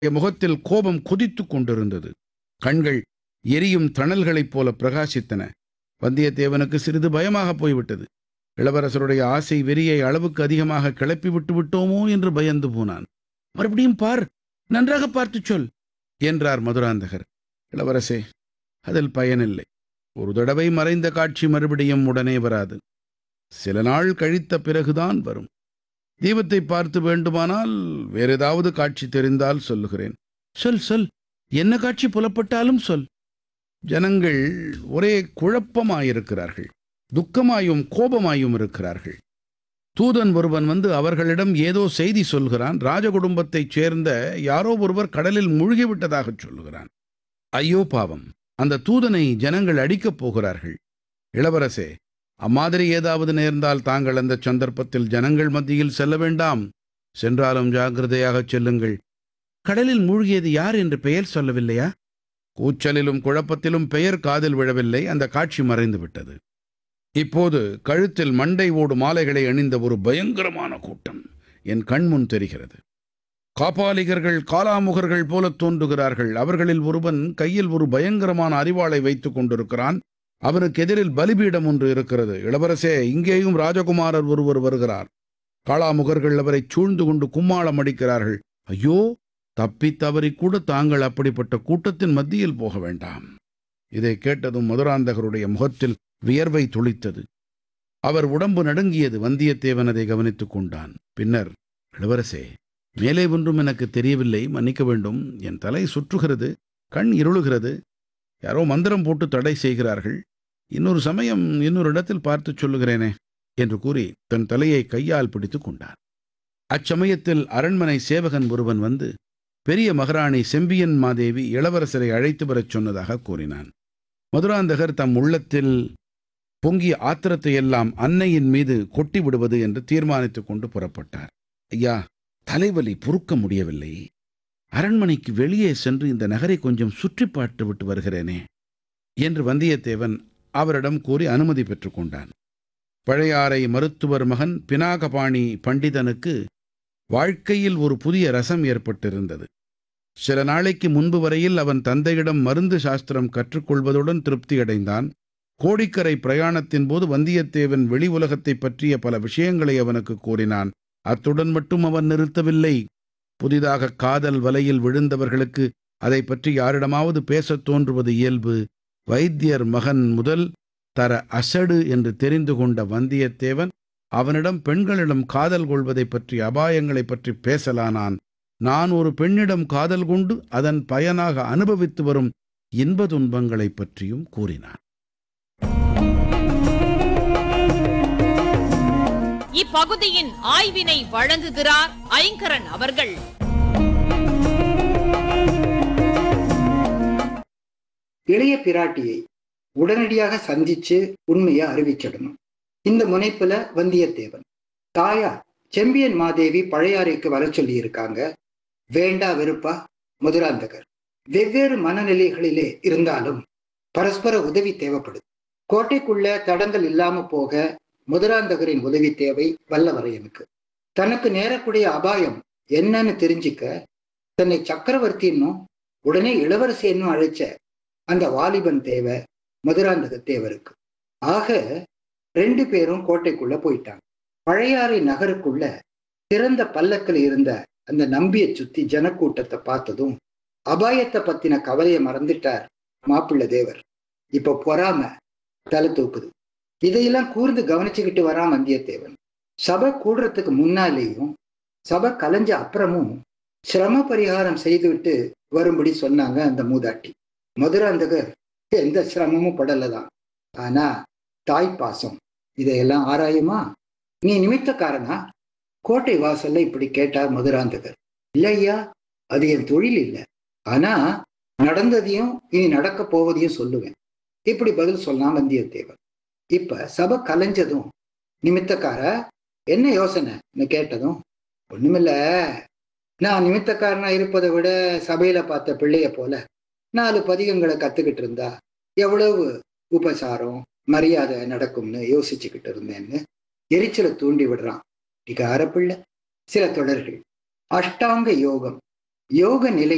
என் முகத்தில் கோபம் கொதித்துக் கொண்டிருந்தது கண்கள் எரியும் தணல்களைப் போல பிரகாசித்தன வந்தியத்தேவனுக்கு சிறிது பயமாக போய்விட்டது இளவரசருடைய ஆசை வெறியை அளவுக்கு அதிகமாக கிளப்பி விட்டு விட்டோமோ என்று பயந்து போனான் மறுபடியும் பார் நன்றாக பார்த்துச் சொல் என்றார் மதுராந்தகர் இளவரசே அதில் பயனில்லை ஒரு தடவை மறைந்த காட்சி மறுபடியும் உடனே வராது சில நாள் கழித்த பிறகுதான் வரும் தீபத்தை பார்த்து வேண்டுமானால் வேற ஏதாவது காட்சி தெரிந்தால் சொல்லுகிறேன் சொல் சொல் என்ன காட்சி புலப்பட்டாலும் சொல் ஜனங்கள் ஒரே குழப்பமாயிருக்கிறார்கள் துக்கமாயும் கோபமாயும் இருக்கிறார்கள் தூதன் ஒருவன் வந்து அவர்களிடம் ஏதோ செய்தி சொல்கிறான் ராஜகுடும்பத்தைச் சேர்ந்த யாரோ ஒருவர் கடலில் மூழ்கிவிட்டதாகச் சொல்லுகிறான் ஐயோ பாவம் அந்த தூதனை ஜனங்கள் அடிக்கப் போகிறார்கள் இளவரசே அம்மாதிரி ஏதாவது நேர்ந்தால் தாங்கள் அந்த சந்தர்ப்பத்தில் ஜனங்கள் மத்தியில் செல்ல வேண்டாம் சென்றாலும் ஜாக்கிரதையாகச் செல்லுங்கள் கடலில் மூழ்கியது யார் என்று பெயர் சொல்லவில்லையா கூச்சலிலும் குழப்பத்திலும் பெயர் காதில் விழவில்லை அந்த காட்சி மறைந்து விட்டது இப்போது கழுத்தில் மண்டை ஓடு மாலைகளை அணிந்த ஒரு பயங்கரமான கூட்டம் என் கண்முன் தெரிகிறது காபாலிகர்கள் காலாமுகர்கள் போலத் தோன்றுகிறார்கள் அவர்களில் ஒருவன் கையில் ஒரு பயங்கரமான அரிவாளை வைத்துக் கொண்டிருக்கிறான் அவனுக்கு எதிரில் பலிபீடம் ஒன்று இருக்கிறது இளவரசே இங்கேயும் ராஜகுமாரர் ஒருவர் வருகிறார் காளாமுகர்கள் அவரை சூழ்ந்து கொண்டு கும்மாளம் அடிக்கிறார்கள் ஐயோ தப்பித் தவறிக் கூட தாங்கள் அப்படிப்பட்ட கூட்டத்தின் மத்தியில் போக வேண்டாம் இதை கேட்டதும் மதுராந்தகருடைய முகத்தில் வியர்வை துளித்தது அவர் உடம்பு நடுங்கியது வந்தியத்தேவன் அதை கவனித்துக் கொண்டான் பின்னர் இளவரசே மேலே ஒன்றும் எனக்கு தெரியவில்லை மன்னிக்க வேண்டும் என் தலை சுற்றுகிறது கண் இருளுகிறது யாரோ மந்திரம் போட்டு தடை செய்கிறார்கள் இன்னொரு சமயம் இன்னொரு இடத்தில் பார்த்துச் சொல்லுகிறேனே என்று கூறி தன் தலையை கையால் பிடித்துக் கொண்டான் அச்சமயத்தில் அரண்மனை சேவகன் ஒருவன் வந்து பெரிய மகாராணி செம்பியன் மாதேவி இளவரசரை அழைத்து வரச் சொன்னதாக கூறினான் மதுராந்தகர் தம் உள்ளத்தில் பொங்கிய ஆத்திரத்தை எல்லாம் அன்னையின் மீது கொட்டி விடுவது என்று தீர்மானித்துக் கொண்டு புறப்பட்டார் ஐயா தலைவலி பொறுக்க முடியவில்லை அரண்மனைக்கு வெளியே சென்று இந்த நகரை கொஞ்சம் சுற்றி பார்த்து விட்டு வருகிறேனே என்று வந்தியத்தேவன் அவரிடம் கூறி அனுமதி பெற்றுக்கொண்டான் பழையாறை மருத்துவர் மகன் பினாகபாணி பண்டிதனுக்கு வாழ்க்கையில் ஒரு புதிய ரசம் ஏற்பட்டிருந்தது சில நாளைக்கு முன்பு வரையில் அவன் தந்தையிடம் மருந்து சாஸ்திரம் கற்றுக்கொள்வதுடன் திருப்தியடைந்தான் கோடிக்கரை பிரயாணத்தின் போது வந்தியத்தேவன் வெளி உலகத்தைப் பற்றிய பல விஷயங்களை அவனுக்கு கூறினான் அத்துடன் மட்டும் அவன் நிறுத்தவில்லை புதிதாக காதல் வலையில் விழுந்தவர்களுக்கு அதை பற்றி யாரிடமாவது பேசத் தோன்றுவது இயல்பு வைத்தியர் மகன் முதல் தர அசடு என்று தெரிந்து கொண்ட வந்தியத்தேவன் அவனிடம் பெண்களிடம் காதல் கொள்வதைப் பற்றி அபாயங்களைப் பற்றி பேசலானான் நான் ஒரு பெண்ணிடம் காதல் கொண்டு அதன் பயனாக அனுபவித்து வரும் இன்ப துன்பங்களைப் பற்றியும் கூறினான் இப்பகுதியின் ஆய்வினை வழங்குகிறார் ஐங்கரன் அவர்கள் இளைய பிராட்டியை உடனடியாக சந்திச்சு உண்மையை அறிவிச்சிடணும் இந்த முனைப்புல வந்தியத்தேவன் தாயா செம்பியன் மாதேவி பழையாறைக்கு வர சொல்லி இருக்காங்க வேண்டா வெறுப்பா மதுராந்தகர் வெவ்வேறு மனநிலைகளிலே இருந்தாலும் பரஸ்பர உதவி தேவைப்படுது கோட்டைக்குள்ள தடங்கள் இல்லாம போக மதுராந்தகரின் உதவி தேவை வல்லவரையனுக்கு தனக்கு நேரக்கூடிய அபாயம் என்னன்னு தெரிஞ்சுக்க தன்னை சக்கரவர்த்தின்னும் உடனே இளவரசி என்னும் அழைச்ச அந்த வாலிபன் தேவை மதுராந்தக தேவருக்கு ஆக ரெண்டு பேரும் கோட்டைக்குள்ள போயிட்டாங்க பழையாறை நகருக்குள்ள திறந்த பல்லக்கில் இருந்த அந்த நம்பியை சுத்தி ஜனக்கூட்டத்தை பார்த்ததும் அபாயத்தை பத்தின கவலையை மறந்துட்டார் மாப்பிள்ளை தேவர் இப்ப பொறாம தலை தூக்குது இதையெல்லாம் கூர்ந்து கவனிச்சுக்கிட்டு வரான் வந்தியத்தேவன் சபை கூடுறதுக்கு முன்னாலேயும் சபை கலைஞ்ச அப்புறமும் சிரம பரிகாரம் செய்துவிட்டு வரும்படி சொன்னாங்க அந்த மூதாட்டி மதுராந்தகர் எந்த சிரமமும் படலதான் ஆனா தாய் பாசம் இதையெல்லாம் ஆராயுமா நீ நிமித்தக்காரனா கோட்டை வாசல்ல இப்படி கேட்டார் மதுராந்தகர் இல்லையா அது என் தொழில் இல்லை ஆனா நடந்ததையும் இனி நடக்க போவதையும் சொல்லுவேன் இப்படி பதில் சொன்னான் வந்தியத்தேவன் இப்ப சபை கலைஞ்சதும் நிமித்தக்கார என்ன யோசனைன்னு கேட்டதும் ஒண்ணுமில்ல நான் நிமித்தக்காரனா இருப்பதை விட சபையில பார்த்த பிள்ளைய போல நாலு பதிகங்களை கத்துக்கிட்டு இருந்தா எவ்வளவு உபசாரம் மரியாதை நடக்கும்னு யோசிச்சுக்கிட்டு இருந்தேன்னு எரிச்சலை தூண்டி விடுறான் இகார பிள்ளை சில தொடர்கள் அஷ்டாங்க யோகம் யோக நிலை